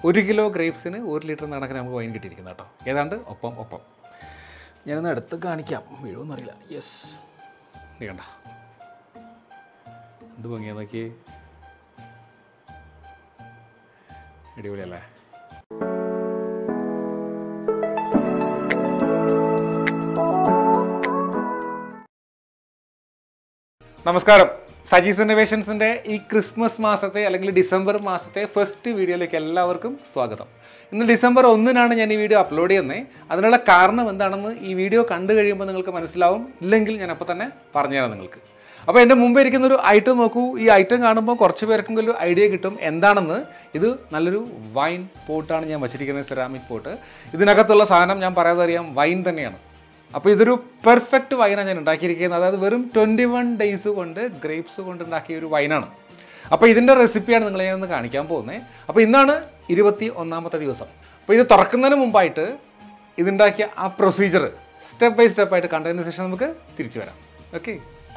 ഒരു കിലോ ഗ്രേപ്സിന് ഒരു ലിറ്റർ കണക്കിന് നമുക്ക് വൈൻ കിട്ടിയിരിക്കുന്നത് കേട്ടോ ഏതാണ്ട് ഒപ്പം ഒപ്പം ഞാനൊന്ന് എടുത്ത് കാണിക്കാം വീഴുമെന്നറിയില്ല യെസ് നീ കണ്ട എന്ത് ഭംഗിയാ നോക്കി അടിപൊളിയല്ലേ നമസ്കാരം സജീസ് ഇന്നോവേഷൻസിൻ്റെ ഈ ക്രിസ്മസ് മാസത്തെ അല്ലെങ്കിൽ ഡിസംബർ മാസത്തെ ഫസ്റ്റ് വീഡിയോയിലേക്ക് എല്ലാവർക്കും സ്വാഗതം ഇന്ന് ഡിസംബർ ഒന്നിനാണ് ഞാൻ ഈ വീഡിയോ അപ്ലോഡ് ചെയ്യുന്നത് അതിനുള്ള കാരണം എന്താണെന്ന് ഈ വീഡിയോ കണ്ടു കഴിയുമ്പോൾ നിങ്ങൾക്ക് മനസ്സിലാവും ഇല്ലെങ്കിൽ ഞാൻ അപ്പോൾ തന്നെ പറഞ്ഞുതരാം നിങ്ങൾക്ക് അപ്പോൾ എൻ്റെ മുമ്പ് ഇരിക്കുന്ന ഒരു ഐറ്റം നോക്കൂ ഈ ഐറ്റം കാണുമ്പോൾ കുറച്ച് പേർക്കെങ്കിലും ഒരു ഐഡിയ കിട്ടും എന്താണെന്ന് ഇത് നല്ലൊരു വൈൻ പോട്ടാണ് ഞാൻ വച്ചിരിക്കുന്നത് സെറാമിക് പോട്ട് ഇതിനകത്തുള്ള സാധനം ഞാൻ പറയാതെ അറിയാം വൈൻ തന്നെയാണ് അപ്പോൾ ഇതൊരു പെർഫെക്റ്റ് വൈനാണ് ഞാൻ ഉണ്ടാക്കിയിരിക്കുന്നത് അതായത് വെറും ട്വൻറ്റി വൺ ഡേയ്സ് കൊണ്ട് ഗ്രേപ്സ് കൊണ്ട് ഉണ്ടാക്കിയ ഒരു വൈനാണ് അപ്പോൾ ഇതിൻ്റെ റെസിപ്പിയാണ് നിങ്ങളെ ഞാൻ ഒന്ന് കാണിക്കാൻ പോകുന്നത് അപ്പോൾ ഇന്നാണ് ഇരുപത്തി ഒന്നാമത്തെ ദിവസം അപ്പോൾ ഇത് തുറക്കുന്നതിന് മുമ്പായിട്ട് ഇതുണ്ടാക്കിയ ആ പ്രൊസീജിയർ സ്റ്റെപ്പ് ബൈ സ്റ്റെപ്പായിട്ട് കണ്ടതിന് ശേഷം നമുക്ക് തിരിച്ചു വരാം ഓക്കെ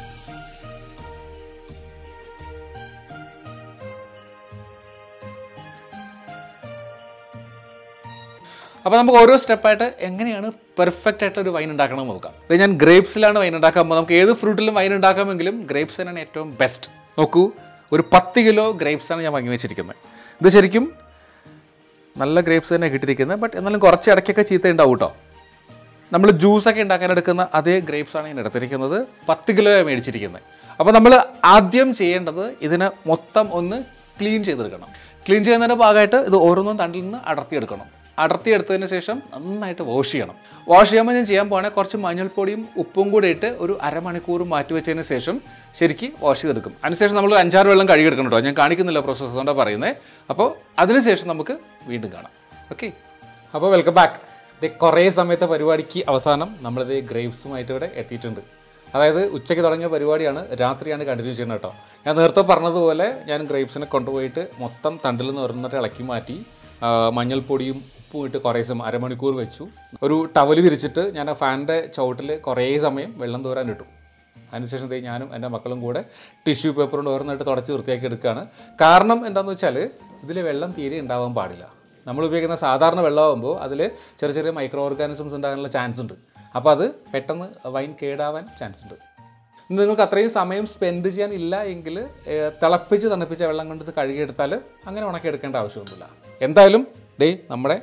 അപ്പോൾ നമുക്ക് ഓരോ സ്റ്റെപ്പായിട്ട് എങ്ങനെയാണ് പെർഫെക്റ്റ് ആയിട്ട് ഒരു വൈൻ ഉണ്ടാക്കണം എന്ന് നോക്കാം ഇത് ഞാൻ ഗ്രേപ്സിലാണ് വൈൻ ഉണ്ടാക്കാൻ പോകുന്നത് നമുക്ക് ഏത് ഫ്രൂട്ടിലും വൈൻ ഉണ്ടാക്കാമെങ്കിലും ഗ്രേപ്സ് തന്നെയാണ് ഏറ്റവും ബെസ്റ്റ് നോക്കൂ ഒരു പത്ത് കിലോ ഗ്രേപ്സ് ആണ് ഞാൻ വാങ്ങി വെച്ചിരിക്കുന്നത് ഇത് ശരിക്കും നല്ല ഗ്രേപ്സ് തന്നെ കിട്ടിയിരിക്കുന്നത് ബട്ട് എന്നാലും കുറച്ച് ഇടയ്ക്കൊക്കെ ചീത്ത ഉണ്ടാവും കേട്ടോ നമ്മൾ ജ്യൂസൊക്കെ ഉണ്ടാക്കാൻ എടുക്കുന്ന അതേ ഗ്രേപ്സ് ആണ് ഞാൻ എടുത്തിരിക്കുന്നത് പത്ത് കിലോ മേടിച്ചിരിക്കുന്നത് അപ്പോൾ നമ്മൾ ആദ്യം ചെയ്യേണ്ടത് ഇതിനെ മൊത്തം ഒന്ന് ക്ലീൻ ചെയ്തെടുക്കണം ക്ലീൻ ചെയ്യുന്നതിൻ്റെ ഭാഗമായിട്ട് ഇത് ഓരോന്നും തണ്ടിൽ നിന്ന് അടർത്തിയെടുക്കണം അടർത്തിയെടുത്തതിന് ശേഷം നന്നായിട്ട് വാഷ് ചെയ്യണം വാഷ് ചെയ്യുമ്പോൾ ഞാൻ ചെയ്യാൻ പോകണേ കുറച്ച് മഞ്ഞൾപ്പൊടിയും ഉപ്പും കൂടി ഇട്ട് ഒരു അരമണിക്കൂർ മാറ്റി വെച്ചതിന് ശേഷം ശരിക്ക് വാഷ് ചെയ്തെടുക്കും അതിനുശേഷം നമ്മൾ അഞ്ചാറ് വെള്ളം കഴുകിയെടുക്കണം കേട്ടോ ഞാൻ കാണിക്കുന്നില്ല പ്രോസസ്സ് അതുകൊണ്ടാണ് പറയുന്നത് അപ്പോൾ അതിനുശേഷം നമുക്ക് വീണ്ടും കാണാം ഓക്കെ അപ്പോൾ വെൽക്കം ബാക്ക് ഇത് കുറേ സമയത്തെ പരിപാടിക്ക് അവസാനം നമ്മളിത് ഗ്രേപ്സുമായിട്ട് ഇവിടെ എത്തിയിട്ടുണ്ട് അതായത് ഉച്ചയ്ക്ക് തുടങ്ങിയ പരിപാടിയാണ് രാത്രിയാണ് കണ്ടിന്യൂ ചെയ്യുന്നത് കേട്ടോ ഞാൻ നേരത്തെ പറഞ്ഞതുപോലെ ഞാൻ ഗ്രേപ്സിനെ കൊണ്ടുപോയിട്ട് മൊത്തം തണ്ടിൽ നിന്ന് ഓരോന്നിട്ട് ഇളക്കി മാറ്റി ആ, മഞ്ഞൾപ്പൊടിയും ഉപ്പും ഇട്ട് കുറേ സമയം അരമണിക്കൂർ വെച്ചു ഒരു ടവല് വിരിച്ചിട്ട് ഞാൻ ആ ഫാനിൻ്റെ ചുവട്ടിൽ കുറേ സമയം വെള്ളം തോരാൻ ഇട്ടു അതിനുശേഷം ദേ ഞാനും എൻ്റെ മക്കളും കൂടെ ടിഷ്യൂ പേപ്പർ കൊണ്ട് ഓരോന്നായിട്ട് തുടച്ച് വൃത്തിയാക്കി എടുക്കുകയാണ് കാരണം എന്താണെന്ന് വെച്ചാൽ ഇതിൽ വെള്ളം തീരെ ഉണ്ടാവാൻ പാടില്ല നമ്മൾ ഉപയോഗിക്കുന്ന സാധാരണ വെള്ളമാകുമ്പോൾ അതിൽ ചെറിയ ചെറിയ മൈക്രോ ഓർഗാനിസംസ് ഉണ്ടാകാനുള്ള ചാൻസ് ഉണ്ട് അപ്പോൾ അത് പെട്ടെന്ന് വൈൻ കേടാവാൻ ചാൻസ് ഉണ്ട് ഇന്ന് നിങ്ങൾക്ക് അത്രയും സമയം സ്പെൻഡ് ചെയ്യാൻ ഇല്ല എങ്കിൽ ഏഹ്, തിളപ്പിച്ച് തണുപ്പിച്ച വെള്ളം കൊണ്ട് ഇത് കഴുകിയെടുത്താൽ അങ്ങനെ ഉണക്കിയെടുക്കേണ്ട ആവശ്യമൊന്നുമില്ല എന്തായാലും ഡേ നമ്മുടെ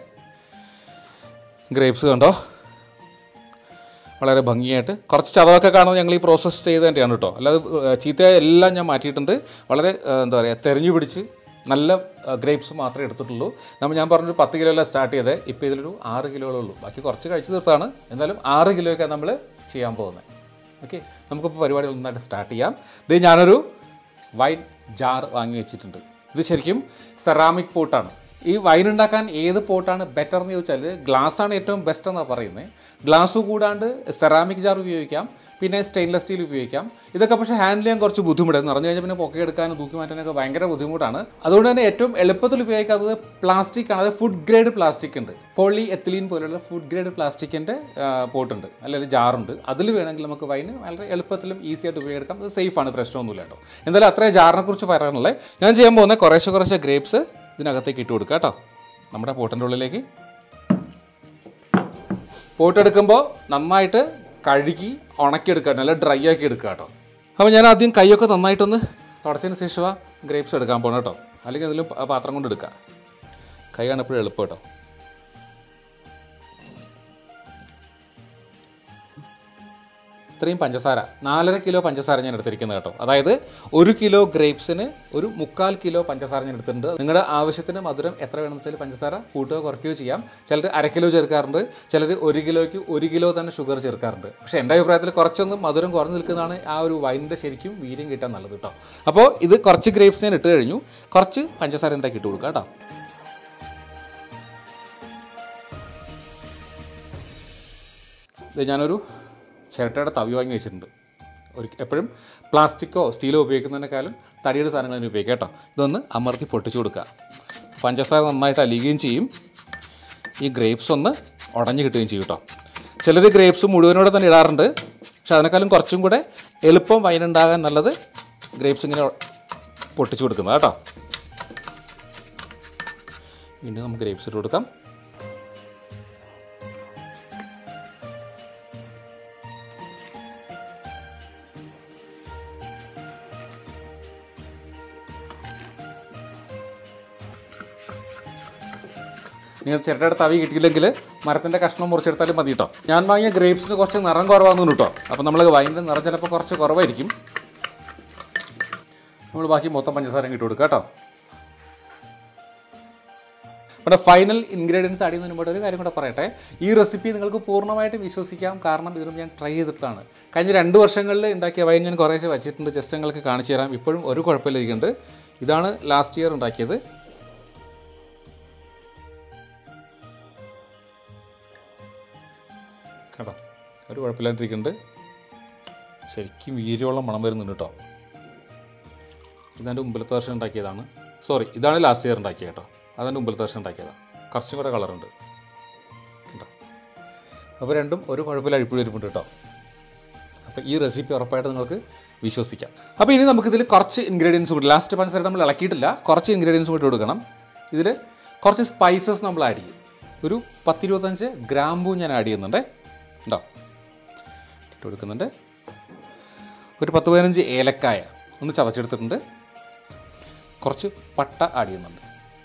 ഗ്രേപ്സ് കണ്ടോ വളരെ ഭംഗിയായിട്ട് കുറച്ച് ചതവൊക്കെ കാണുന്നത് ഞങ്ങൾ ഈ പ്രോസസ്സ് ചെയ്ത് തന്നെയാണ് കേട്ടോ അല്ലാതെ ഏഹ്, ചീത്തയായ എല്ലാം ഞാൻ മാറ്റിയിട്ടുണ്ട് വളരെ ഏഹ്, എന്താ പറയുക തെരഞ്ഞു പിടിച്ച് നല്ല ഗ്രേപ്സ് മാത്രമേ എടുത്തിട്ടുള്ളൂ നമ്മൾ ഞാൻ പറഞ്ഞൊരു പത്ത് കിലോയിലാണ് സ്റ്റാർട്ട് ചെയ്തത് ഇപ്പോൾ ഇതിലൊരു ആറ് കിലോകളേ ഉള്ളൂ ബാക്കി കുറച്ച് കഴിച്ച് തീർത്താണ് എന്നാലും ആറ് കിലോയൊക്കെ നമ്മൾ ചെയ്യാൻ പോകുന്നത് ഓക്കെ നമുക്കിപ്പോൾ പരിപാടി നന്നായിട്ട് സ്റ്റാർട്ട് ചെയ്യാം ഇത് ഞാനൊരു വൈൻ ജാർ വാങ്ങി വെച്ചിട്ടുണ്ട് ഇത് ശരിക്കും സെറാമിക് പോട്ടാണ് ഈ വൈൻ ഉണ്ടാക്കാൻ ഏത് പോട്ടാണ് ബെറ്റർ എന്ന് ചോദിച്ചാൽ ഗ്ലാസ് ആണ് ഏറ്റവും ബെസ്റ്റ് എന്നാണ് പറയുന്നത് ഗ്ലാസ് കൂടാണ്ട് സെറാമിക് ജാർ ഉപയോഗിക്കാം പിന്നെ സ്റ്റെയിൻലെസ് സ്റ്റീൽ ഉപയോഗിക്കാം ഇതൊക്കെ പക്ഷേ ഹാൻഡിൽ ചെയ്യാൻ കുറച്ച് ബുദ്ധിമുട്ടാണ് പറഞ്ഞു കഴിഞ്ഞാൽ പിന്നെ പൊക്കി എടുക്കാനും തൂക്കി മാറ്റാനൊക്കെ ഭയങ്കര ബുദ്ധിമുട്ടാണ് അതുകൊണ്ട് തന്നെ ഏറ്റവും എളുപ്പത്തിൽ ഉപയോഗിക്കാത്തത് പ്ലാസ്റ്റിക് ആണ് അതായത് ഫുഡ് ഗ്രേഡ് പ്ലാസ്റ്റിക് ഉണ്ട് പോളി എത്തിലീൻ പോലുള്ള ഫുഡ് ഗ്രേഡ് പ്ലാസ്റ്റിക്കിൻ്റെ പോട്ടുണ്ട് അല്ലെങ്കിൽ ജാറുണ്ട് അതിൽ വേണമെങ്കിൽ നമുക്ക് വൈന് വളരെ എളുപ്പത്തിലും ഈസി ആയിട്ട് ഉപയോഗിക്കാം അത് സേഫ് ആണ് പ്രശ്നമൊന്നുമില്ല കേട്ടോ എന്തായാലും അത്രയും ജാറിനെ കുറിച്ച് പറയാനുള്ളത് ഞാൻ ചെയ്യാൻ പോകുന്ന കുറേശ്ശെ കുറേശ്ശെ ഗ്രേപ്സ് ഇതിനകത്തേക്ക് ഇട്ട് കൊടുക്കുക കേട്ടോ നമ്മുടെ പോട്ടിൻ്റെ ഉള്ളിലേക്ക് പോട്ട് എടുക്കുമ്പോൾ നന്നായിട്ട് കഴുകി ഉണക്കിയെടുക്കുക നല്ല ഡ്രൈ ആക്കി എടുക്കുക കേട്ടോ അപ്പോൾ ഞാൻ ആദ്യം കൈയൊക്കെ നന്നായിട്ടൊന്ന് തുടച്ചതിന് ശേഷമാണ് ഗ്രേപ്സ് എടുക്കാൻ പോകണം കേട്ടോ അല്ലെങ്കിൽ അതിലും പ- പാത്രം കൊണ്ട് എടുക്കുക കൈയാണ് എപ്പോഴും എളുപ്പം കേട്ടോ ഇത്രയും പഞ്ചസാര നാലര കിലോ പഞ്ചസാര ഞാൻ എടുത്തിരിക്കുന്നത് കേട്ടോ അതായത് ഒരു കിലോ ഗ്രേപ്സിന് ഒരു മുക്കാൽ കിലോ പഞ്ചസാര ഞാൻ എടുത്തിട്ടുണ്ട് നിങ്ങളുടെ ആവശ്യത്തിന് മധുരം എത്ര വേണമെന്ന് വെച്ചാൽ പഞ്ചസാര കൂട്ടുകയോ കുറയ്ക്കുകയോ ചെയ്യാം ചിലർ അര കിലോ ചേർക്കാറുണ്ട് ചിലർ ഒരു കിലോയ്ക്ക് ഒരു കിലോ തന്നെ ഷുഗർ ചേർക്കാറുണ്ട് പക്ഷേ എൻ്റെ അഭിപ്രായത്തിൽ കുറച്ചൊന്ന് മധുരം കുറഞ്ഞു നിൽക്കുന്നതാണ് ആ ഒരു വൈനിൻ്റെ ശരിക്കും വീര്യം കിട്ടാൻ നല്ലത് കേട്ടോ അപ്പോൾ ഇത് കുറച്ച് ഗ്രേപ്സ് ഞാൻ ഇട്ട് കഴിഞ്ഞു കുറച്ച് പഞ്ചസാര ഉണ്ടാക്കി ഇട്ട് കൊടുക്കുക കേട്ടോ ഇത് ഞാനൊരു ചിരട്ടയുടെ തവി വാങ്ങി വെച്ചിട്ടുണ്ട് ഒരു എപ്പോഴും പ്ലാസ്റ്റിക്കോ സ്റ്റീലോ ഉപയോഗിക്കുന്നതിനേക്കാളും തടിയുടെ സാധനങ്ങൾ തന്നെ ഉപയോഗിക്കാം കേട്ടോ ഇതൊന്ന് അമർത്തി പൊട്ടിച്ചു കൊടുക്കുക പഞ്ചസാര നന്നായിട്ട് അലിയുകയും ചെയ്യും ഈ ഗ്രേപ്സ് ഒന്ന് ഉടഞ്ഞു കിട്ടുകയും ചെയ്യും കേട്ടോ ചിലർ ഗ്രേപ്സ് മുഴുവനോടെ തന്നെ ഇടാറുണ്ട് പക്ഷെ അതിനേക്കാളും കുറച്ചും കൂടെ എളുപ്പം വൈൻ ഉണ്ടാകാൻ നല്ലത് ഗ്രേപ്സ് ഇങ്ങനെ പൊട്ടിച്ചു കൊടുക്കുന്നത് കേട്ടോ വീണ്ടും നമുക്ക് ഗ്രേപ്സ് ഇട്ട് കൊടുക്കാം നിങ്ങൾ ചിരട്ടയുടെ തവി കിട്ടിയില്ലെങ്കിൽ മരത്തിൻ്റെ കഷ്ണം മുറിച്ചെടുത്താലും മതി കേട്ടോ ഞാൻ വാങ്ങിയ ഗ്രേപ്സിന് കുറച്ച് നിറം കുറവാന്ന് കേട്ടോ അപ്പോൾ നമ്മൾ വൈൻ്റെ നിറം ചിലപ്പോൾ കുറച്ച് കുറവായിരിക്കും നമ്മൾ ബാക്കി മൊത്തം പഞ്ചസാര ഇട്ട് കൊടുക്കുക കേട്ടോ ഇവിടെ ഫൈനൽ ഇൻഗ്രീഡിയൻസ് ആഡ് ചെയ്യുന്നതിന് മുമ്പ് ഒരു കാര്യം കൂടെ പറയട്ടെ ഈ റെസിപ്പി നിങ്ങൾക്ക് പൂർണ്ണമായിട്ട് വിശ്വസിക്കാം കാരണം ഇതിനും ഞാൻ ട്രൈ ചെയ്തിട്ടാണ് കഴിഞ്ഞ രണ്ട് വർഷങ്ങളിൽ ഉണ്ടാക്കിയ വൈൻ ഞാൻ കുറേശ്ശെ വെച്ചിട്ടുണ്ട് ജസ്റ്റ് നിങ്ങൾക്ക് കാണിച്ചു തരാം ഇപ്പോഴും ഒരു കുഴപ്പമില്ലായിരിക്കുന്നുണ്ട് ഇതാണ് ലാസ്റ്റ് ഇയർ ഉണ്ടാക്കിയത് കേട്ടോ ഒരു കുഴപ്പമില്ലാണ്ടിരിക്കുന്നുണ്ട് ശരിക്കും വീര്യമുള്ള മണം വരുന്നുണ്ട് കേട്ടോ ഇതെൻ്റെ മുമ്പിലത്തെ വർഷം ഉണ്ടാക്കിയതാണ് സോറി ഇതാണ് ലാസ്റ്റ് ഇയർ ഉണ്ടാക്കിയത് കേട്ടോ അതെൻ്റെ മുമ്പിലത്തെ വർഷം ഉണ്ടാക്കിയതാണ് കുറച്ചും കൂടെ കളറുണ്ട് കേട്ടോ അപ്പോൾ രണ്ടും ഒരു കുഴപ്പമില്ല ഇപ്പോഴും ഇരിപ്പുണ്ട് കേട്ടോ അപ്പോൾ ഈ റെസിപ്പി ഉറപ്പായിട്ട് നിങ്ങൾക്ക് വിശ്വസിക്കാം അപ്പോൾ ഇനി നമുക്കിതിൽ കുറച്ച് ഇൻഗ്രീഡിയൻസ് കൂടി ലാസ്റ്റ് പഞ്ചസാര നമ്മൾ ഇളക്കിയിട്ടില്ല കുറച്ച് ഇൻഗ്രീഡിയൻസ് കൂടി കൊടുക്കണം ഇതിൽ കുറച്ച് സ്പൈസസ് നമ്മൾ ആഡ് ചെയ്യും ഒരു പത്തിരുപത്തഞ്ച് ഗ്രാമ്പൂ ഞാൻ ആഡ് ചെയ്യുന്നുണ്ട് ഉണ്ടോ ഇട്ട് കൊടുക്കുന്നുണ്ട് ഒരു പത്ത് പതിനഞ്ച് ഏലക്കായ ഒന്ന് ചതച്ചെടുത്തിട്ടുണ്ട് കുറച്ച് പട്ട ആഡ് ചെയ്യുന്നുണ്ട്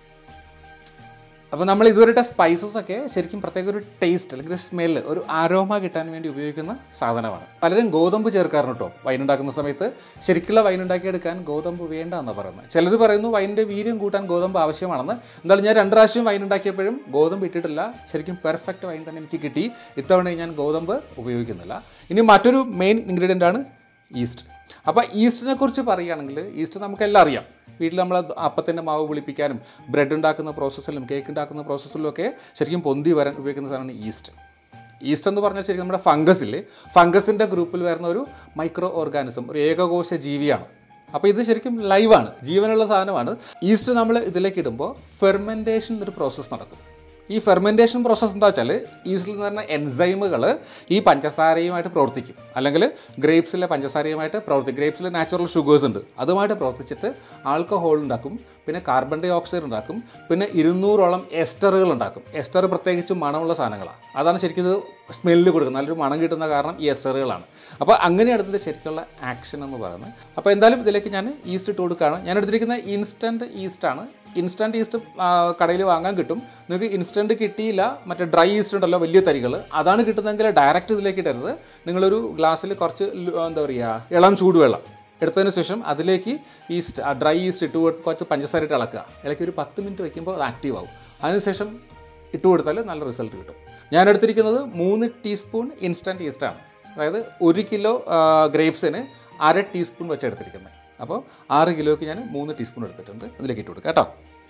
അപ്പോൾ നമ്മൾ ഇതുവരെയിട്ട സ്പൈസസ് ഒക്കെ ശരിക്കും പ്രത്യേക ഒരു ടേസ്റ്റ് അല്ലെങ്കിൽ ഒരു സ്മെല്ല് ഒരു അരോമ കിട്ടാൻ വേണ്ടി ഉപയോഗിക്കുന്ന സാധനമാണ് പലരും ഗോതമ്പ് ചേർക്കാറുണ്ട് കേട്ടോ വൈൻ ഉണ്ടാക്കുന്ന സമയത്ത് ശരിക്കുള്ള വൈൻ ഉണ്ടാക്കിയെടുക്കാൻ ഗോതമ്പ് വേണ്ട എന്നാണ് പറയുന്നത് ചിലർ പറയുന്നു വൈനിൻ്റെ വീര്യം കൂട്ടാൻ ഗോതമ്പ് ആവശ്യമാണെന്ന് എന്തായാലും ഞാൻ രണ്ട് പ്രാവശ്യം വൈൻ ഉണ്ടാക്കിയപ്പോഴും ഗോതമ്പ് ഇട്ടിട്ടില്ല ശരിക്കും പെർഫെക്റ്റ് വൈൻ തന്നെ എനിക്ക് കിട്ടി ഇത്തവണ ഞാൻ ഗോതമ്പ് ഉപയോഗിക്കുന്നില്ല ഇനി മറ്റൊരു മെയിൻ ഇൻഗ്രീഡിയൻ്റ് ആണ് ഈസ്റ്റ് അപ്പോൾ ഈസ്റ്റിനെ കുറിച്ച് പറയുകയാണെങ്കിൽ ഈസ്റ്റ് നമുക്കെല്ലാം അറിയാം വീട്ടിൽ നമ്മൾ അപ്പത്തിൻ്റെ മാവ് പുളിപ്പിക്കാനും ബ്രെഡ് ഉണ്ടാക്കുന്ന പ്രോസസ്സിലും കേക്ക് ഉണ്ടാക്കുന്ന പ്രോസസ്സിലും ഒക്കെ ശരിക്കും പൊന്തി വരാൻ ഉപയോഗിക്കുന്ന സാധനമാണ് ഈസ്റ്റ് ഈസ്റ്റ് എന്ന് പറഞ്ഞാൽ ശരിക്കും നമ്മുടെ ഫംഗസ് ഇല്ലേ ഫംഗസിൻ്റെ ഗ്രൂപ്പിൽ വരുന്ന ഒരു മൈക്രോ ഓർഗാനിസം ഒരു ഏകകോശ ജീവിയാണ് അപ്പോൾ ഇത് ശരിക്കും ലൈവാണ് ജീവനുള്ള സാധനമാണ് ഈസ്റ്റ് നമ്മൾ ഇതിലേക്ക് ഇടുമ്പോൾ ഫെർമെൻറ്റേഷൻ ഒരു പ്രോസസ്സ് നടക്കും ഈ ഫെർമെൻറ്റേഷൻ പ്രോസസ്സ് എന്താ വെച്ചാൽ ഈസ്റ്റിൽ നിന്ന് വരുന്ന എൻസൈമുകൾ ഈ പഞ്ചസാരയുമായിട്ട് പ്രവർത്തിക്കും അല്ലെങ്കിൽ ഗ്രേപ്സിലെ പഞ്ചസാരയുമായിട്ട് പ്രവർത്തിക്കും ഗ്രേപ്സിൽ നാച്ചുറൽ ഷുഗേഴ്സ് ഉണ്ട് അതുമായിട്ട് പ്രവർത്തിച്ചിട്ട് ആൽക്കഹോൾ ഉണ്ടാക്കും പിന്നെ കാർബൺ ഡൈ ഓക്സൈഡ് ഉണ്ടാക്കും പിന്നെ ഇരുന്നൂറോളം എസ്റ്ററുകൾ ഉണ്ടാക്കും എസ്റ്റർ പ്രത്യേകിച്ച് മണമുള്ള സാധനങ്ങളാണ് അതാണ് ശരിക്കും ഇത് സ്മെല്ല് കൊടുക്കുന്നത് നല്ലൊരു മണം കിട്ടുന്ന കാരണം ഈ എസ്റ്ററുകളാണ് അപ്പോൾ അങ്ങനെയാണ് ഇതിൻ്റെ ശരിക്കുള്ള ആക്ഷൻ എന്ന് പറയുന്നത് അപ്പോൾ എന്തായാലും ഇതിലേക്ക് ഞാൻ ഈസ്റ്റ് ഇട്ട് കൊടുക്കുകയാണ് ഞാൻ എടുത്തിരിക്കുന്ന ഇൻസ്റ്റൻറ്റ് ഈസ്റ്റാണ് ഇൻസ്റ്റൻറ്റ് ഈസ്റ്റ് കടയിൽ വാങ്ങാൻ കിട്ടും നിങ്ങൾക്ക് ഇൻസ്റ്റൻറ്റ് കിട്ടിയില്ല മറ്റേ ഡ്രൈ ഈസ്റ്റ് ഉണ്ടല്ലോ വലിയ തരികൾ അതാണ് കിട്ടുന്നതെങ്കിൽ ഡയറക്റ്റ് ഇതിലേക്ക് ഇടരുത് നിങ്ങളൊരു ഗ്ലാസ്സിൽ കുറച്ച് lu- എന്താ പറയുക ഇളം ചൂടുവെള്ളം എടുത്തതിന് ശേഷം അതിലേക്ക് ഈസ്റ്റ് ആ ഡ്രൈ ഈസ്റ്റ് ഇട്ട് കൊടുത്ത് കുറച്ച് പഞ്ചസാര ഇട്ട് ഇളക്കുക ഇളക്കി ഒരു പത്ത് മിനിറ്റ് വയ്ക്കുമ്പോൾ അത് ആക്റ്റീവ് ആവും അതിനുശേഷം ഇട്ട് കൊടുത്താൽ നല്ല റിസൾട്ട് കിട്ടും ഞാൻ എടുത്തിരിക്കുന്നത് മൂന്ന് ടീസ്പൂൺ ഇൻസ്റ്റൻറ്റ് ഈസ്റ്റാണ് അതായത് ഒരു കിലോ ഗ്രേപ്സിന് അര ടീസ്പൂൺ വെച്ച് എടുത്തിരിക്കുന്നത് അപ്പോൾ ആറ് കിലോയ്ക്ക് ഞാൻ മൂന്ന് ടീസ്പൂൺ എടുത്തിട്ടുണ്ട് അതിലേക്ക് ഇട്ട് കൊടുക്കാം കേട്ടോ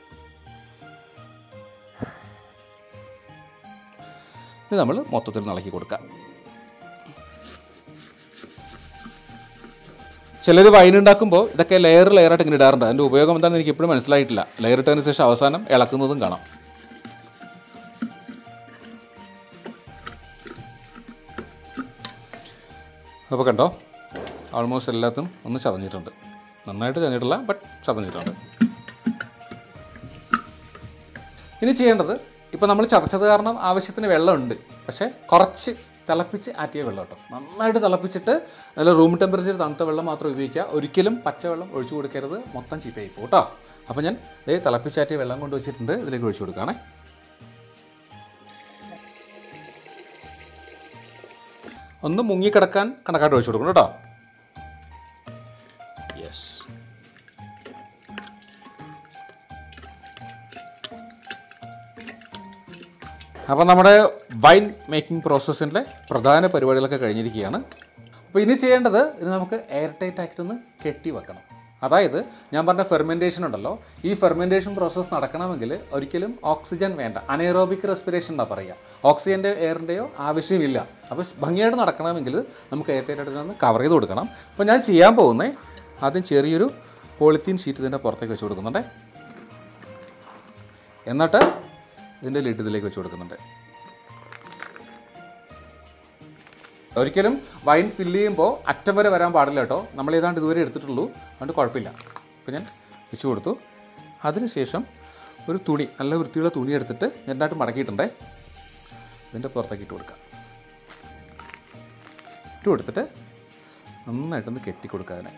ഇത് നമ്മൾ മൊത്തത്തിൽ ഇളക്കി കൊടുക്കാം ചിലർ വൈൻ ഉണ്ടാക്കുമ്പോൾ ഇതൊക്കെ ലെയർ ലെയറായിട്ട് ഇങ്ങനെ ഇടാറുണ്ട് അതിൻ്റെ ഉപയോഗം എന്താണെന്ന് എനിക്ക് ഇപ്പോഴും മനസ്സിലായിട്ടില്ല ലെയർ ഇട്ടതിന് ശേഷം അവസാനം ഇളക്കുന്നതും കാണാം അപ്പോൾ കണ്ടോ ഓൾമോസ്റ്റ് എല്ലാത്തും ഒന്ന് ചതഞ്ഞിട്ടുണ്ട് നന്നായിട്ട് ചതഞ്ഞിട്ടില്ല ബട്ട് ചതഞ്ഞിട്ടുണ്ട് ഇനി ചെയ്യേണ്ടത് ഇപ്പോൾ നമ്മൾ ചതച്ചത് കാരണം ആവശ്യത്തിന് വെള്ളമുണ്ട് പക്ഷേ കുറച്ച് തിളപ്പിച്ച് ആറ്റിയ വെള്ളം കേട്ടോ നന്നായിട്ട് തിളപ്പിച്ചിട്ട് നല്ല റൂം ടെമ്പറേച്ചർ തണുത്ത വെള്ളം മാത്രം ഉപയോഗിക്കുക ഒരിക്കലും പച്ചവെള്ളം ഒഴിച്ചു കൊടുക്കരുത് മൊത്തം ചീത്തയായി പോകും കേട്ടോ അപ്പോൾ ഞാൻ ദേ തിളപ്പിച്ചാറ്റിയ വെള്ളം കൊണ്ട് വെച്ചിട്ടുണ്ട് ഇതിലേക്ക് ഒഴിച്ചു കൊടുക്കുകയാണേ ഒന്ന് മുങ്ങിക്കിടക്കാൻ കണക്കായിട്ട് ഒഴിച്ചു കൊടുക്കണം കേട്ടോ യെസ് അപ്പോൾ നമ്മുടെ വൈൻ മേക്കിംഗ് പ്രോസസ്സിൻ്റെ പ്രധാന പരിപാടികളൊക്കെ കഴിഞ്ഞിരിക്കുകയാണ് അപ്പോൾ ഇനി ചെയ്യേണ്ടത് ഇത് നമുക്ക് എയർ ടൈറ്റ് ആയിട്ട് ഒന്ന് കെട്ടി വെക്കണം അതായത് ഞാൻ പറഞ്ഞ ഫെർമെൻറ്റേഷൻ ഉണ്ടല്ലോ ഈ ഫെർമെൻറ്റേഷൻ പ്രോസസ്സ് നടക്കണമെങ്കിൽ ഒരിക്കലും ഓക്സിജൻ വേണ്ട അനേറോബിക് റെസ്പിറേഷൻ എന്നാ പറയുക ഓക്സിജൻ്റെ എയറിൻ്റെയോ ആവശ്യമില്ല അപ്പോൾ ഭംഗിയായിട്ട് നടക്കണമെങ്കിൽ നമുക്ക് എയർ ടൈറ്റ് ആയിട്ട് ഒന്ന് കവർ ചെയ്ത് കൊടുക്കണം അപ്പോൾ ഞാൻ ചെയ്യാൻ പോകുന്നത് ആദ്യം ചെറിയൊരു പോളിത്തീൻ ഷീറ്റ് ഇതിൻ്റെ പുറത്തേക്ക് വെച്ച് കൊടുക്കുന്നുണ്ടേ എന്നിട്ട് ഇതിൻ്റെ ലിഡ് ഇതിലേക്ക് വെച്ച് കൊടുക്കുന്നുണ്ട് ഒരിക്കലും വൈൻ ഫില്ല് ചെയ്യുമ്പോൾ അറ്റം വരെ വരാൻ പാടില്ല കേട്ടോ നമ്മൾ ഏതാണ്ട് ഇതുവരെ എടുത്തിട്ടുള്ളൂ അതുകൊണ്ട് കുഴപ്പമില്ല അപ്പോൾ ഞാൻ വെച്ച് കൊടുത്തു അതിനുശേഷം ഒരു തുണി നല്ല വൃത്തിയുള്ള തുണി എടുത്തിട്ട് രണ്ടായിട്ട് മടക്കിയിട്ടുണ്ടേ ഇതിൻ്റെ പുറത്തേക്ക് ഇട്ട് കൊടുക്കാം ഇട്ട് കൊടുത്തിട്ട് നന്നായിട്ടൊന്ന് കെട്ടി കൊടുക്കുക അതിനെ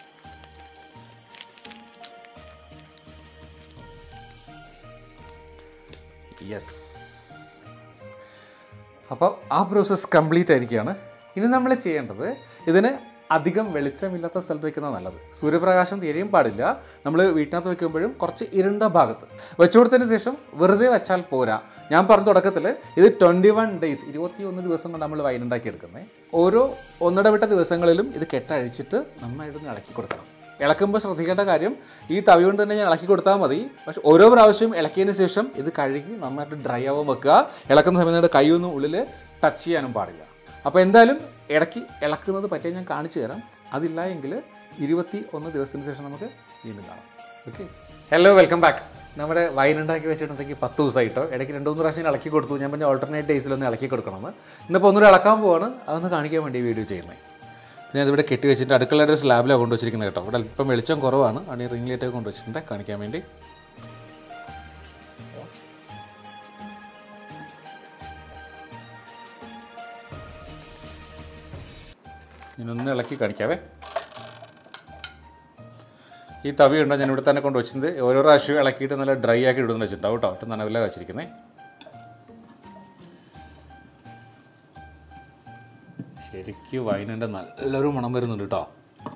യെസ് അപ്പോൾ ആ പ്രോസസ്സ് കംപ്ലീറ്റ് ആയിരിക്കുകയാണ് ഇനി നമ്മൾ ചെയ്യേണ്ടത് ഇതിന് അധികം വെളിച്ചമില്ലാത്ത സ്ഥലത്ത് വെക്കുന്നത് നല്ലത് സൂര്യപ്രകാശം തീരെയും പാടില്ല നമ്മൾ വീട്ടിനകത്ത് വെക്കുമ്പോഴും കുറച്ച് ഇരുണ്ട ഭാഗത്ത് വെച്ചു കൊടുത്തതിന് ശേഷം വെറുതെ വെച്ചാൽ പോരാ ഞാൻ പറഞ്ഞ തുടക്കത്തിൽ ഇത് ട്വൻറ്റി വൺ ഡേയ്സ് ഇരുപത്തി ഒന്ന് ദിവസം കൊണ്ട് നമ്മൾ വൈനുണ്ടാക്കി എടുക്കുന്നത് ഓരോ ഒന്നിടവിട്ട ദിവസങ്ങളിലും ഇത് കെട്ടഴിച്ചിട്ട് നന്നായിട്ടൊന്ന് ഇളക്കി കൊടുക്കണം ഇളക്കുമ്പോൾ ശ്രദ്ധിക്കേണ്ട കാര്യം ഈ തവി കൊണ്ട് തന്നെ ഞാൻ ഇളക്കി കൊടുത്താൽ മതി പക്ഷെ ഓരോ പ്രാവശ്യം ഇളക്കിയതിന് ശേഷം ഇത് കഴുകി നന്നായിട്ട് ഡ്രൈ ആവാൻ വെക്കുക ഇളക്കുന്ന സമയത്ത് കൈയൊന്നും ഉള്ളിൽ ടച്ച് ചെയ്യാനും പാടില്ല അപ്പോൾ എന്തായാലും ഇടയ്ക്ക് ഇളക്കുന്നത് പറ്റിയ ഞാൻ കാണിച്ചു തരാം അതില്ല എങ്കിൽ ഇരുപത്തി ഒന്ന് ദിവസത്തിന് ശേഷം നമുക്ക് വീണ്ടും കാണാം ഓക്കെ ഹലോ വെൽക്കം ബാക്ക് നമ്മുടെ വൈൻ ഉണ്ടാക്കി വെച്ചിട്ടുണ്ടെങ്കിൽ പത്ത് ദിവസമായിട്ടോ ഇടയ്ക്ക് രണ്ട് മൂന്ന് പ്രാവശ്യം ഇളക്കി കൊടുത്തു ഞാൻ പറഞ്ഞ ഓൾട്ടർനേറ്റ് ഡേയ്സിലൊന്ന് ഇളക്കി കൊടുക്കണമെന്ന് ഇന്നിപ്പോൾ ഒന്നുകൂടെ ഇളക്കാൻ പോവാണ് അതൊന്ന് കാണിക്കാൻ വേണ്ടി വീഡിയോ ചെയ്യുന്നത് ഞാൻ ഇതിവിടെ കെട്ടി വെച്ചിട്ട് അടുക്കളയുടെ ഒരു സ്ലാബിലാണ് കൊണ്ടുവച്ചിരിക്കുന്നത് കേട്ടോ ഇവിടെ അല്പം വെളിച്ചം കുറവാണ് അവിടെ റിംഗ് ലൈറ്റൊക്കെ കൊണ്ടുവച്ചിട്ടുണ്ട് കാണിക്കാൻ വേണ്ടി ഞാനൊന്ന് ഇളക്കി കാണിക്കാവേ ഈ തവി ഉണ്ടോ ഞാൻ ഇവിടെ തന്നെ കൊണ്ട് വെച്ചിട്ടുണ്ട് ഓരോ പ്രാവശ്യം ഇളക്കിയിട്ട് നല്ല ഡ്രൈ ആക്കി ഇടുന്ന വെച്ചിട്ടുണ്ടാവും കേട്ടോ ഒട്ടും നനവില്ല വെച്ചിരിക്കുന്നത് ശരിക്കും വൈനിൻ്റെ നല്ലൊരു മണം വരുന്നുണ്ട് കേട്ടോ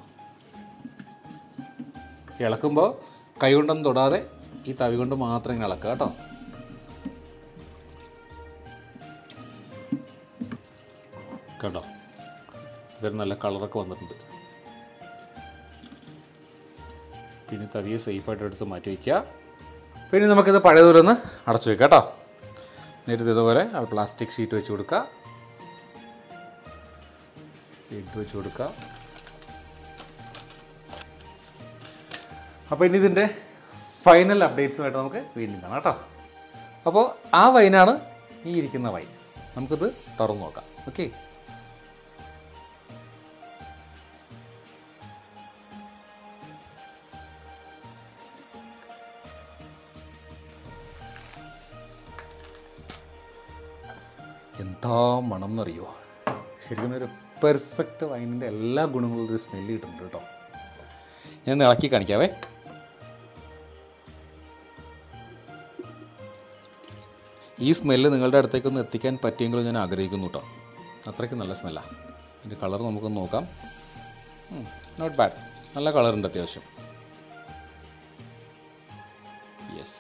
ഇളക്കുമ്പോൾ കൈ കൊണ്ടൊന്നും തൊടാതെ ഈ തവി കൊണ്ട് മാത്രം ഇങ്ങനെ ഇളക്കുക കേട്ടോ കേട്ടോ ഇതൊരു നല്ല കളറൊക്കെ വന്നിട്ടുണ്ട് പിന്നെ തവിയെ സേഫായിട്ട് എടുത്ത് മാറ്റി വയ്ക്കുക പിന്നെ നമുക്കിത് പഴയതുപോലെ ഒന്ന് അടച്ചു വെക്കാം കേട്ടോ നേരത്തെ ഇതുപോലെ പ്ലാസ്റ്റിക് ഷീറ്റ് വെച്ച് കൊടുക്കുക ഇട്ട് വെച്ച് കൊടുക്കുക അപ്പോൾ ഇനി ഇതിൻ്റെ ഫൈനൽ അപ്ഡേറ്റ്സുമായിട്ട് നമുക്ക് വീണ്ടും കാണാം കേട്ടോ അപ്പോൾ ആ വൈനാണ് ഈ ഇരിക്കുന്ന വൈൻ നമുക്കിത് തുറന്നു നോക്കാം ഓക്കെ എന്താ മണം എന്നറിയോ ശരിക്കും ഒരു പെർഫെക്റ്റ് വൈനിൻ്റെ എല്ലാ ഗുണങ്ങളും ഒരു സ്മെല്ല് കിട്ടുന്നുണ്ട് കേട്ടോ ഞാൻ ഒന്ന് ഇളക്കി കാണിക്കാവേ ഈ സ്മെല്ല് നിങ്ങളുടെ അടുത്തേക്കൊന്ന് എത്തിക്കാൻ പറ്റിയെങ്കിലും ഞാൻ ആഗ്രഹിക്കുന്നു കേട്ടോ അത്രയ്ക്ക് നല്ല സ്മെല്ലാണ് ഇതിൻ്റെ കളർ നമുക്കൊന്ന് നോക്കാം നോട്ട് ബാഡ് നല്ല കളറുണ്ട് അത്യാവശ്യം യെസ്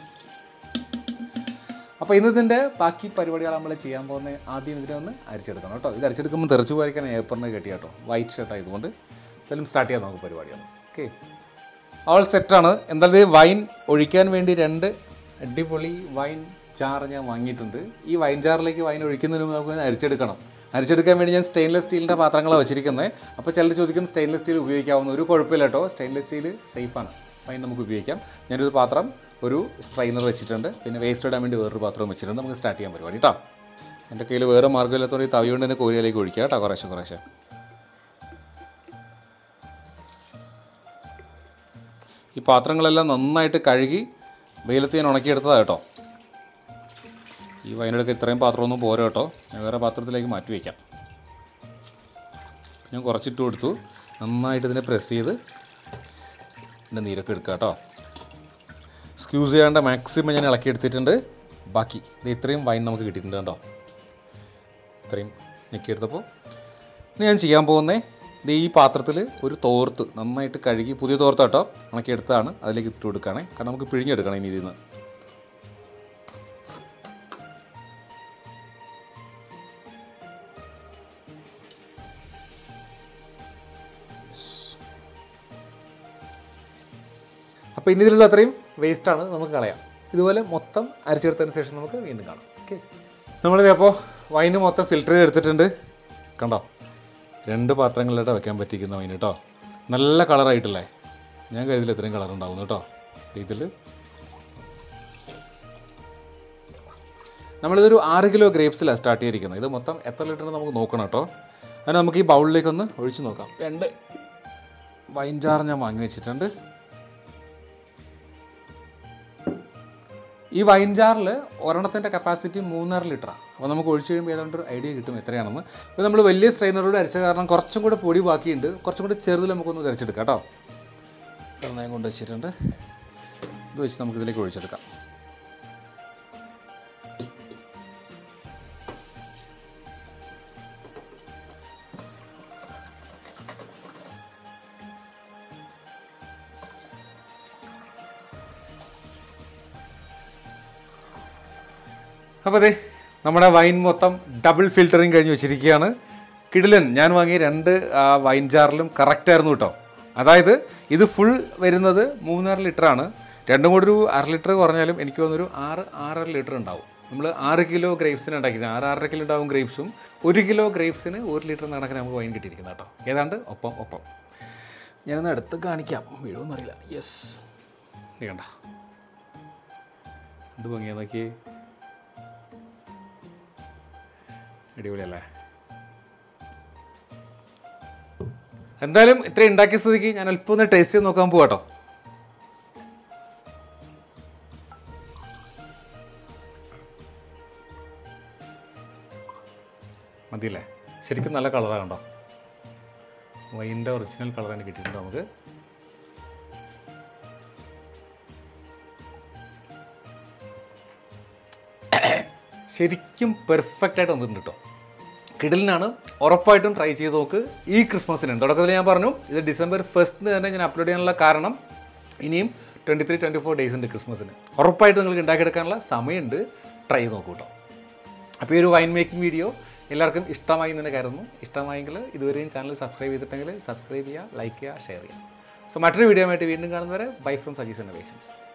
അപ്പോൾ ഇന്നതിൻ്റെ ബാക്കി പരിപാടികൾ നമ്മൾ ചെയ്യാൻ പോകുന്ന ആദ്യം ഇതിനെ ഒന്ന് അരിച്ചെടുക്കണം കേട്ടോ ഇത് അരിച്ചെടുക്കുമ്പോൾ തെറിച്ച് പോയിരിക്കാൻ ഏപ്പറിന് കെട്ടി കേട്ടോ വൈറ്റ് ഷർട്ട് ആയതുകൊണ്ട് എന്തായാലും സ്റ്റാർട്ട് ചെയ്യാം നമുക്ക് പരിപാടിയാണ് ഓക്കെ ഓൾ സെറ്റാണ് എന്തായാലും വൈൻ ഒഴിക്കാൻ വേണ്ടി രണ്ട് അടിപൊളി വൈൻ ജാർ ഞാൻ വാങ്ങിയിട്ടുണ്ട് ഈ വൈൻ ജാറിലേക്ക് വൈൻ ഒഴിക്കുന്നതിന് മുമ്പ് നമുക്ക് അരിച്ചെടുക്കണം അരിച്ചെടുക്കാൻ വേണ്ടി ഞാൻ സ്റ്റെയിൻലെസ് സ്റ്റീലിൻ്റെ പാത്രങ്ങളാണ് വെച്ചിരിക്കുന്നത് അപ്പോൾ ചിലർ ചോദിക്കും സ്റ്റെയിൻലെസ് സ്റ്റീൽ ഉപയോഗിക്കാവുന്ന ഒരു കുഴപ്പമില്ല കേട്ടോ സ്റ്റെയിൻലെസ് സ്റ്റീൽ സേഫാണ് വൈൻ നമുക്ക് ഉപയോഗിക്കാം ഞാനൊരു പാത്രം ഒരു സ്ട്രൈനർ വെച്ചിട്ടുണ്ട് പിന്നെ വേസ്റ്റ് ഇടാൻ വേണ്ടി വേറൊരു പാത്രം വെച്ചിട്ടുണ്ട് നമുക്ക് സ്റ്റാർട്ട് ചെയ്യാൻ പരിപാടി കേട്ടോ എൻ്റെ കയ്യിൽ വേറെ മാർഗ്ഗമില്ലാത്തതുകൊണ്ട് ഈ തവി കൊണ്ട് തന്നെ കോരിയിലേക്ക് ഒഴിക്കുക കേട്ടോ കുറേശ്ശെ കുറേശ്ശെ ഈ പാത്രങ്ങളെല്ലാം നന്നായിട്ട് കഴുകി വെയിലത്ത് ഞാൻ ഉണക്കിയെടുത്തതാണ് കേട്ടോ ഈ വൈനെടുക്ക് ഇത്രയും പാത്രമൊന്നും പോരാ കേട്ടോ ഞാൻ വേറെ പാത്രത്തിലേക്ക് മാറ്റി വയ്ക്കാം ഞാൻ കുറച്ചിട്ട് കൊടുത്തു നന്നായിട്ട് ഇതിനെ പ്രസ് ചെയ്ത് ഇതിൻ്റെ നീരൊക്കെ എടുക്കുക കേട്ടോ സ്ക്യൂസ് ചെയ്യാണ്ട് മാക്സിമം ഞാൻ ഇളക്കി എടുത്തിട്ടുണ്ട് ബാക്കി ഇത് ഇത്രയും വൈൻ നമുക്ക് കിട്ടിയിട്ടുണ്ട് കേട്ടോ ഇത്രയും ഞെക്കിയെടുത്തപ്പോൾ ഇനി ഞാൻ ചെയ്യാൻ പോകുന്നത് ഇത് ഈ പാത്രത്തിൽ ഒരു തോർത്ത് നന്നായിട്ട് കഴുകി പുതിയ തോർത്ത് കേട്ടോ ഉണക്കിയെടുത്താണ് അതിലേക്ക് ഇട്ടിട്ട് കൊടുക്കുകയാണേ കാരണം നമുക്ക് പിഴിഞ്ഞെടുക്കണം ഇനി ഇതിൽ നിന്ന് അപ്പോൾ ഇനി ഇതിലുള്ള അത്രയും വേസ്റ്റാണ് നമുക്ക് കളയാം ഇതുപോലെ മൊത്തം അരച്ചെടുത്തതിന് ശേഷം നമുക്ക് വീണ്ടും കാണാം ഓക്കെ നമ്മളിത് അപ്പോൾ വൈന് മൊത്തം ഫിൽറ്റർ ചെയ്തെടുത്തിട്ടുണ്ട് കണ്ടോ രണ്ട് പാത്രങ്ങളിലായിട്ട് വെക്കാൻ പറ്റിയിരിക്കുന്ന വൈൻ കേട്ടോ നല്ല കളറായിട്ടില്ലേ ഞാൻ കരുതില്ല ഇത്രയും കളർ ഉണ്ടാവും കേട്ടോ ഇതിൽ നമ്മളിതൊരു ആറ് കിലോ ഗ്രേപ്സിലാണ് സ്റ്റാർട്ട് ചെയ്തിരിക്കുന്നത് ഇത് മൊത്തം എത്ര ലിറ്റർ നമുക്ക് നോക്കണം കേട്ടോ അതിന് നമുക്ക് ഈ ബൗളിലേക്കൊന്ന് ഒഴിച്ച് നോക്കാം രണ്ട് വൈൻ ജാർ ഞാൻ വാങ്ങി വെച്ചിട്ടുണ്ട് ഈ വൈൻ ജാറിൽ ഒരെണ്ണത്തിൻ്റെ കപ്പാസിറ്റി മൂന്നര ലിറ്ററാണ് അപ്പോൾ നമുക്ക് ഒഴിച്ച് കഴിയുമ്പോൾ ഏതാണ്ട് ഒരു ഐഡിയ കിട്ടും എത്രയാണെന്ന് അപ്പോൾ നമ്മൾ വലിയ സ്ട്രെയിനറോട് അരച്ച കാരണം കുറച്ചും കൂടെ പൊടി ബാക്കിയുണ്ട് കുറച്ചും കൂടെ ചെറുതിൽ നമുക്കൊന്ന് അരച്ചെടുക്കാം കേട്ടോ നന്നായി കൊണ്ട് വെച്ചിട്ടുണ്ട് ഇത് വെച്ച് നമുക്ക് ഇതിലേക്ക് ഒഴിച്ചെടുക്കാം അപ്പോൾ അതെ നമ്മുടെ വൈൻ മൊത്തം ഡബിൾ ഫിൽറ്ററിങ് കഴിഞ്ഞ് വെച്ചിരിക്കുകയാണ് കിടിലൻ ഞാൻ വാങ്ങിയ രണ്ട് ആ, വൈൻ ജാറിലും കറക്റ്റ് ആയിരുന്നു കേട്ടോ അതായത് ഇത് ഫുൾ വരുന്നത് മൂന്നര ലിറ്ററാണ് രണ്ടും കൂടി ഒരു അര ലിറ്റർ കുറഞ്ഞാലും എനിക്ക് തോന്നുന്നൊരു ആറ് ആറര ലിറ്റർ ഉണ്ടാവും നമ്മൾ ആറ് കിലോ ഗ്രേപ്സിന് ഉണ്ടാക്കിയത് ആറ് ആറര കിലോ ഉണ്ടാവും ഗ്രേപ്സും ഒരു കിലോ ഗ്രേപ്സിന് ഒരു ലിറ്റർ കണക്കിന് നമുക്ക് വൈൻ കിട്ടിയിരിക്കുന്നത് കേട്ടോ ഏതാണ്ട് ഒപ്പം ഒപ്പം ഞാനൊന്ന് അടുത്ത് കാണിക്കാം വീഴുമെന്നറിയില്ല യെസ് നീ കണ്ട എന്ത് ഭംഗിയാ നോക്കിയേ അടിപൊളിയല്ലേ എന്തായാലും ഇത്ര ഉണ്ടാക്കിയ സ്ഥിതിക്ക് ഞാൻ അല്പം ഒന്ന് ടേസ്റ്റ് ചെയ്ത് നോക്കാൻ പോവാട്ടോ മതിയല്ലേ ശരിക്കും നല്ല കളറാണ് കേട്ടോ വൈൻ്റെ ഒറിജിനൽ കളർ തന്നെ കിട്ടിയിട്ടുണ്ട് നമുക്ക് ശരിക്കും പെർഫെക്റ്റ് ആയിട്ട് വന്നിട്ടുണ്ട് കേട്ടോ കിടലിനാണ് ഉറപ്പായിട്ടും ട്രൈ ചെയ്ത് നോക്ക് ഈ ക്രിസ്മസിന് തുടക്കത്തിൽ ഞാൻ പറഞ്ഞു ഇത് ഡിസംബർ ഫസ്റ്റിന് തന്നെ ഞാൻ അപ്ലോഡ് ചെയ്യാനുള്ള കാരണം ഇനിയും twenty three twenty four days ഉണ്ട് ക്രിസ്മസിന് ഉറപ്പായിട്ട് നിങ്ങൾക്ക് ഉണ്ടാക്കിയെടുക്കാനുള്ള സമയമുണ്ട് ട്രൈ ചെയ്ത് നോക്കൂ കേട്ടോ അപ്പോൾ ഈ ഒരു വൈൻ മേക്കിംഗ് വീഡിയോ എല്ലാവർക്കും ഇഷ്ടമായി എന്ന് തന്നെ കരുതുന്നു ഇഷ്ടമായെങ്കിൽ ഇതുവരെയും ചാനൽ സബ്സ്ക്രൈബ് ചെയ്തിട്ടെങ്കിൽ സബ്സ്ക്രൈബ് ചെയ്യുക ലൈക്ക് ചെയ്യുക ഷെയർ ചെയ്യുക സോ മറ്റൊരു വീഡിയോ ആയിട്ട് വീണ്ടും കാണുന്നവരെ ബൈ ഫ്രം സജീസ് ഇന്നോവേഷൻസ്